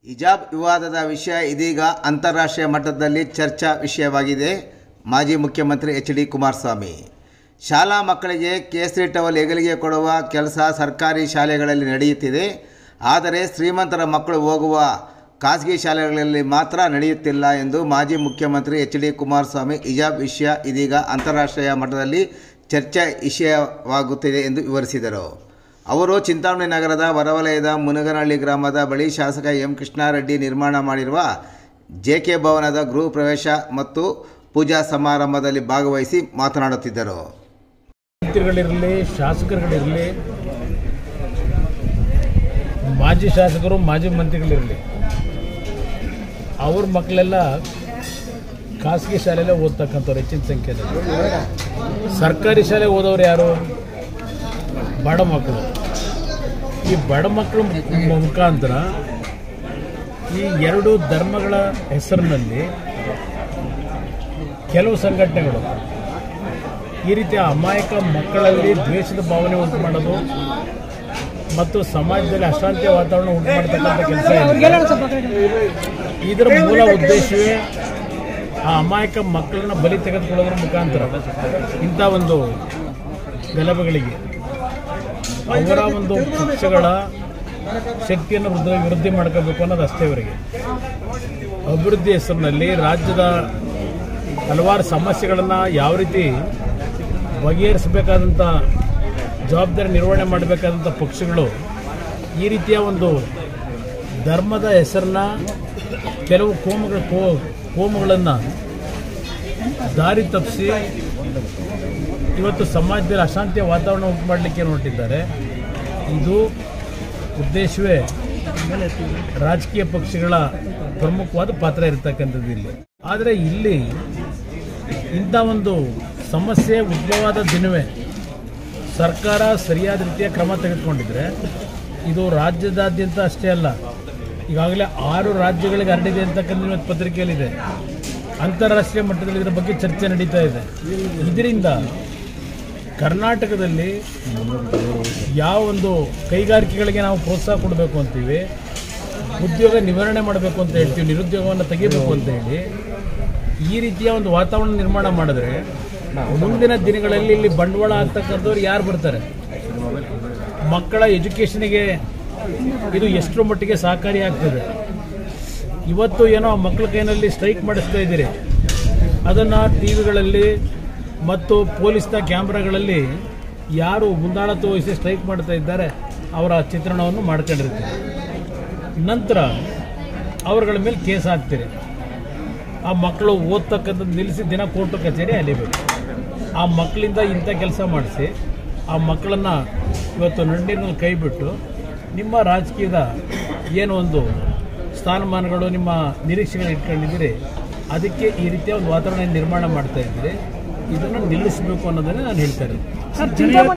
ಹಿಜಾಬ್ ವಿವಾದದ ವಿಷಯ ಇದೀಗ ಅಂತಾರಾಷ್ಟ್ರೀಯ ಮಟ್ಟದಲ್ಲಿ ಚರ್ಚಾ ವಿಷಯವಾಗಿದೆ ಮಾಜಿ ಮುಖ್ಯಮಂತ್ರಿ ಎಚ್ ಡಿ ಕುಮಾರಸ್ವಾಮಿ ಶಾಲಾ ಮಕ್ಕಳಿಗೆ ಕೇಸರಿ ಟವಲ್ ಹೆಗಲಿಗೆ ಕೊಡುವ ಕೆಲಸ ಸರ್ಕಾರಿ ಶಾಲೆಗಳಲ್ಲಿ ನಡೆಯುತ್ತಿದೆ ಆದರೆ ಶ್ರೀಮಂತರ ಮಕ್ಕಳು ಹೋಗುವ ಖಾಸಗಿ ಶಾಲೆಗಳಲ್ಲಿ ಮಾತ್ರ ನಡೆಯುತ್ತಿಲ್ಲ ಎಂದು ಮಾಜಿ ಮುಖ್ಯಮಂತ್ರಿ ಎಚ್ ಡಿ ಕುಮಾರಸ್ವಾಮಿ ಹಿಜಾಬ್ ವಿಷಯ ಇದೀಗ ಅಂತಾರಾಷ್ಟ್ರೀಯ ಮಟ್ಟದಲ್ಲಿ ಚರ್ಚಾ ವಿಷಯವಾಗುತ್ತಿದೆ ಎಂದು ವಿವರಿಸಿದರು ಅವರು ಚಿಂತಾಮಣಿ ನಗರದ ಹೊರವಲಯದ ಮುನಗನಹಳ್ಳಿ ಗ್ರಾಮದ ಬಳಿ ಶಾಸಕ ಎಂ ಕೃಷ್ಣಾರೆಡ್ಡಿ ನಿರ್ಮಾಣ ಮಾಡಿರುವ ಜೆಕೆ ಭವನದ ಗೃಹ ಪ್ರವೇಶ ಮತ್ತು ಪೂಜಾ ಸಮಾರಂಭದಲ್ಲಿ ಭಾಗವಹಿಸಿ ಮಾತನಾಡುತ್ತಿದ್ದರು ಮಂತ್ರಿಗಳಿರಲಿ ಶಾಸಕರುಗಳಿರಲಿ ಮಾಜಿ ಶಾಸಕರು ಮಾಜಿ ಮಂತ್ರಿಗಳಿರಲಿ ಅವ್ರ ಮಕ್ಕಳೆಲ್ಲ ಖಾಸಗಿ ಶಾಲೆಯಲ್ಲೇ ಓದ್ತಕ್ಕಂಥವ್ರು ಹೆಚ್ಚಿನ ಸಂಖ್ಯೆಯಲ್ಲಿ ಸರ್ಕಾರಿ ಶಾಲೆ ಓದೋರು ಯಾರು ಬಡ ಮಕ್ಕಳು ಈ ಬಡ ಮಕ್ಕಳು ಮುಖಾಂತರ ಈ ಎರಡು ಧರ್ಮಗಳ ಹೆಸರಿನಲ್ಲಿ ಕೆಲವು ಸಂಘಟನೆಗಳು ಈ ರೀತಿಯ ಅಮಾಯಕ ಮಕ್ಕಳಲ್ಲಿ ದ್ವೇಷದ ಭಾವನೆ ಉಂಟು ಮಾಡೋದು ಮತ್ತು ಸಮಾಜದಲ್ಲಿ ಅಶಾಂತಿಯ ವಾತಾವರಣ ಉಂಟು ಮಾಡತಕ್ಕಂಥ ಕೆಲಸ ಇದರ ಮೂಲ ಉದ್ದೇಶವೇ ಆ ಅಮಾಯಕ ಮಕ್ಕಳನ್ನ ಬಲಿ ತೆಗೆದುಕೊಳ್ಳೋದ್ರ ಮುಖಾಂತರ ಇಂಥ ಒಂದು ಗಲಭೆಗಳಿಗೆ ಅವರ ಒಂದು ಪಕ್ಷಗಳ ಶಕ್ತಿಯನ್ನು ವೃದ್ಧಿ ವೃದ್ಧಿ ಮಾಡ್ಕೋಬೇಕು ಅನ್ನೋದು ಅಷ್ಟೇ ಇವರಿಗೆ ಅಭಿವೃದ್ಧಿ ಹೆಸರಿನಲ್ಲಿ ರಾಜ್ಯದ ಹಲವಾರು ಸಮಸ್ಯೆಗಳನ್ನು ಯಾವ ರೀತಿ ಬಗೆಹರಿಸಬೇಕಾದಂಥ ಜವಾಬ್ದಾರಿ ನಿರ್ವಹಣೆ ಮಾಡಬೇಕಾದಂಥ ಪಕ್ಷಗಳು ಈ ರೀತಿಯ ಒಂದು ಧರ್ಮದ ಹೆಸರನ್ನ ಕೆಲವು ಕೋಮುಗಳ ಕೋ ಕೋಮುಗಳನ್ನು ದಾರಿ ತಪ್ಪಿಸಿ ಇವತ್ತು ಸಮಾಜದಲ್ಲಿ ಅಶಾಂತಿಯ ವಾತಾವರಣ ಉಂಟು ಮಾಡಲಿಕ್ಕೆ ಹೊರಟಿದ್ದಾರೆ ಇದು ಉದ್ದೇಶವೇ ರಾಜಕೀಯ ಪಕ್ಷಗಳ ಪ್ರಮುಖವಾದ ಪಾತ್ರ ಇರತಕ್ಕಂಥದ್ದು ಇಲ್ಲಿ ಆದರೆ ಇಲ್ಲಿ ಇಂಥ ಒಂದು ಸಮಸ್ಯೆ ಉದ್ಭವವಾದ ದಿನವೇ ಸರ್ಕಾರ ಸರಿಯಾದ ರೀತಿಯ ಕ್ರಮ ತೆಗೆದುಕೊಂಡಿದ್ರೆ ಇದು ರಾಜ್ಯದಾದ್ಯಂತ ಅಷ್ಟೇ ಅಲ್ಲ ಈಗಾಗಲೇ ಆರು ರಾಜ್ಯಗಳಿಗೆ ಹರಡಿದೆ ಅಂತಕ್ಕಂಥ ಇವತ್ತು ಪತ್ರಿಕೆಯಲ್ಲಿದೆ ಅಂತಾರಾಷ್ಟ್ರೀಯ ಮಟ್ಟದಲ್ಲಿ ಇದರ ಬಗ್ಗೆ ಚರ್ಚೆ ನಡೀತಾ ಇದೆ ಇದರಿಂದ ಕರ್ನಾಟಕದಲ್ಲಿ ಯಾವ ಒಂದು ಕೈಗಾರಿಕೆಗಳಿಗೆ ನಾವು ಪ್ರೋತ್ಸಾಹ ಕೊಡಬೇಕು ಅಂತೀವಿ ಉದ್ಯೋಗ ನಿವಾರಣೆ ಮಾಡಬೇಕು ಅಂತ ಹೇಳ್ತೀವಿ ನಿರುದ್ಯೋಗವನ್ನು ತೆಗಿಬೇಕು ಅಂತ ಹೇಳಿ ಈ ರೀತಿಯ ಒಂದು ವಾತಾವರಣ ನಿರ್ಮಾಣ ಮಾಡಿದ್ರೆ ಮುಂದಿನ ದಿನಗಳಲ್ಲಿ ಇಲ್ಲಿ ಬಂಡವಾಳ ಆಗ್ತಕ್ಕಂಥವ್ರು ಯಾರು ಬರ್ತಾರೆ ಮಕ್ಕಳ ಎಜುಕೇಷನ್ಗೆ ಇದು ಎಷ್ಟರ ಮಟ್ಟಿಗೆ ಸಹಕಾರಿ ಆಗ್ತದೆ ಇವತ್ತು ಏನೋ ಮಕ್ಕಳ ಕೈನಲ್ಲಿ ಸ್ಟ್ರೈಕ್ ಮಾಡಿಸ್ತಾ ಇದ್ದೀರಿ ಅದನ್ನು ಟಿ ವಿಗಳಲ್ಲಿ ಮತ್ತು ಪೊಲೀಸ್ನ ಕ್ಯಾಮ್ರಾಗಳಲ್ಲಿ ಯಾರು ಮುಂದಾಳತ್ವ ವಹಿಸಿ ಸ್ಟ್ರೈಕ್ ಮಾಡ್ತಾ ಇದ್ದಾರೆ ಅವರ ಚಿತ್ರಣವನ್ನು ಮಾಡ್ಕೊಂಡಿರ್ತೀರಿ ನಂತರ ಅವರುಗಳ ಮೇಲೆ ಕೇಸ್ ಹಾಕ್ತೀರಿ ಆ ಮಕ್ಕಳು ಓದ್ತಕ್ಕಂಥದ್ದು ನಿಲ್ಲಿಸಿ ದಿನ ಕೋರ್ಟು ಕಚೇರಿ ಅಲಿಬೇಕು ಆ ಮಕ್ಕಳಿಂದ ಇಂಥ ಕೆಲಸ ಮಾಡಿಸಿ ಆ ಮಕ್ಕಳನ್ನು ಇವತ್ತು ನಡ್ಡಿನಲ್ಲಿ ಕೈ ಬಿಟ್ಟು ನಿಮ್ಮ ರಾಜಕೀಯದ ಏನು ಒಂದು ಸ್ಥಾನಮಾನಗಳು ನಿಮ್ಮ ನಿರೀಕ್ಷೆಗಳು ಇಟ್ಕೊಂಡಿದ್ದೀರಿ ಅದಕ್ಕೆ ಈ ರೀತಿಯ ಒಂದು ವಾತಾವರಣ ನಿರ್ಮಾಣ ಮಾಡ್ತಾ ಇದ್ದೀರಿ ಇದನ್ನು ನಿಲ್ಲಿಸಬೇಕು ಅನ್ನೋದನ್ನೇ ನಾನು ಹೇಳ್ತಾ ಇದ್ದೀನಿ